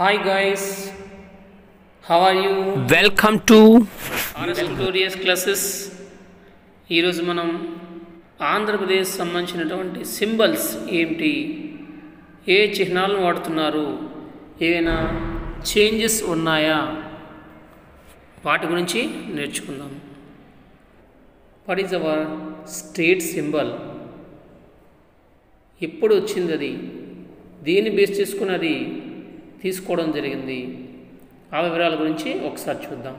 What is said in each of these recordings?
Hi guys, how are you? Welcome to RS glorious classes ఈరోజు మనం ఆంధ్రప్రదేశ్ సంబంధించినటువంటి symbols ఏమిటి ఏ చిహ్నాలను వాడుతున్నారు ఏవైనా చేంజెస్ ఉన్నాయా వాటి గురించి నేర్చుకుందాం what is our state symbol ఎప్పుడు వచ్చింది అది దీన్ని బేస్ చేసుకుని అది తీసుకోవడం జరిగింది ఆ వివరాల గురించి ఒకసారి చూద్దాం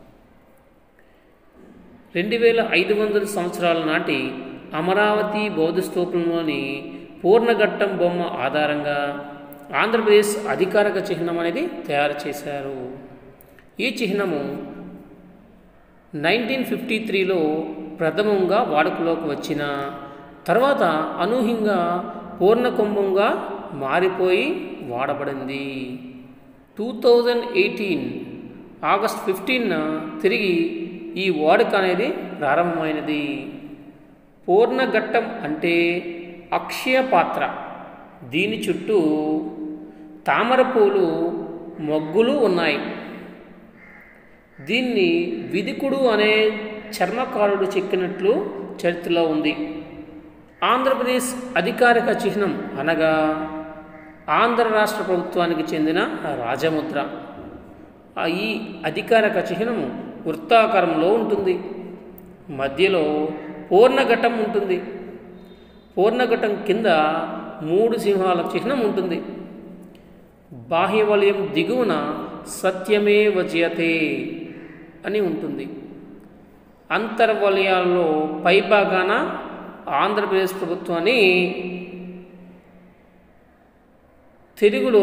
రెండు వేల ఐదు వందల సంవత్సరాల నాటి అమరావతి బౌద్ధ స్తూపంలోని పూర్ణఘట్టం బొమ్మ ఆధారంగా ఆంధ్రప్రదేశ్ అధికారిక చిహ్నం అనేది తయారు చేశారు ఈ చిహ్నము నైన్టీన్ ఫిఫ్టీ త్రీలో ప్రథమంగా వాడుకలోకి వచ్చిన తర్వాత అనూహ్యంగా పూర్ణకుంభంగా మారిపోయి వాడబడింది టూ థౌజండ్ ఎయిటీన్ ఆగస్ట్ ఫిఫ్టీన్న తిరిగి ఈ వాడుక అనేది ప్రారంభమైనది పూర్ణఘట్టం అంటే అక్షయ పాత్ర దీని చుట్టూ తామర పూలు మొగ్గులు ఉన్నాయి దీన్ని విదికుడు అనే చర్మకారుడు చెక్కినట్లు చరిత్రలో ఉంది ఆంధ్రప్రదేశ్ అధికారిక చిహ్నం అనగా ఆంధ్ర రాష్ట్ర ప్రభుత్వానికి చెందిన రాజముద్ర ఆ ఈ అధికారిక చిహ్నము వృత్తాకారంలో ఉంటుంది మధ్యలో పూర్ణఘటం ఉంటుంది పూర్ణఘటం కింద మూడు సింహాల చిహ్నం ఉంటుంది బాహ్య వలయం దిగువన సత్యమే వజయతే అని ఉంటుంది అంతర్వలయాల్లో పైభాగాన ఆంధ్రప్రదేశ్ ప్రభుత్వాన్ని తెలుగులో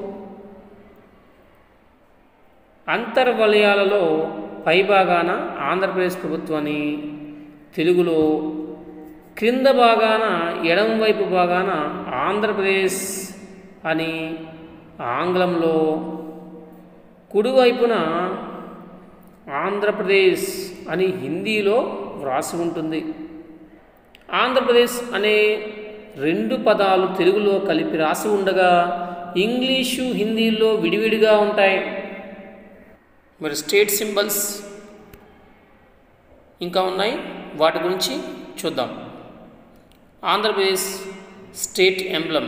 అంతర్వలయాలలో పైభాగాన ఆంధ్రప్రదేశ్ ప్రభుత్వాన్ని తెలుగులో క్రింద భాగాన ఎడంవైపు భాగాన ఆంధ్రప్రదేశ్ అని ఆంగ్లంలో కుడివైపున ఆంధ్రప్రదేశ్ అని హిందీలో వ్రాసి ఉంటుంది ఆంధ్రప్రదేశ్ అనే రెండు పదాలు తెలుగులో కలిపి రాసి ఉండగా ఇంగ్లీషు హిందీలో విడివిడిగా ఉంటాయి మరి స్టేట్ సింబల్స్ ఇంకా ఉన్నాయి వాటి గురించి చూద్దాం ఆంధ్రప్రదేశ్ స్టేట్ ఎంబ్లం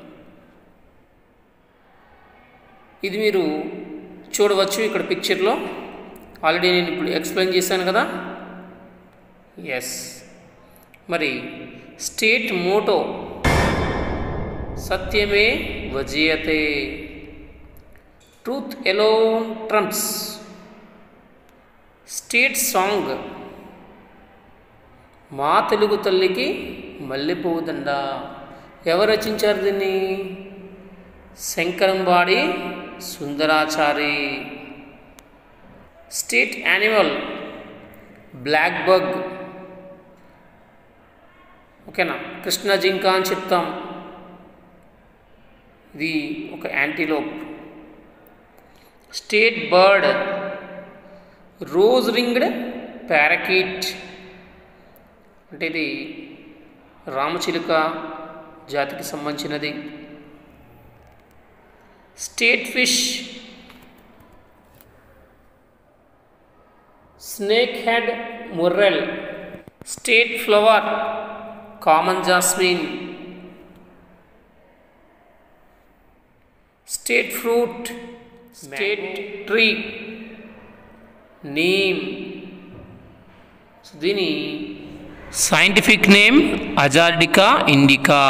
ఇది మీరు చూడవచ్చు ఇక్కడ పిక్చర్లో ఆల్రెడీ నేను ఇప్పుడు ఎక్స్ప్లెయిన్ చేశాను కదా ఎస్ మరి స్టేట్ మోటో సత్యమే వజయతే truth alone triumphs state song మా తెలుగు తల్లికి మల్లెపువ్వుదండ ఎవరు రచించారు దీన్ని Sankarambadi Sundarachari state animal blackbuck ఓకేనా కృష్ణ జింక అని చెప్తాం ఇది ఒక antelope state bird rose ringed parakeet అంటే ఇది రామచిలుక జాతికి సంబంధించినది state fish snakehead murrel state flower common jasmine state fruit state tree name దీని సైంటిఫిక్ నేమ్ అజార్డికా ఇండికా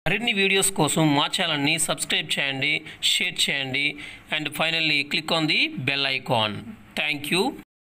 మరిన్ని వీడియోస్ కోసం మా ఛానల్ని సబ్స్క్రైబ్ చేయండి షేర్ చేయండి and finally click on the bell icon thank you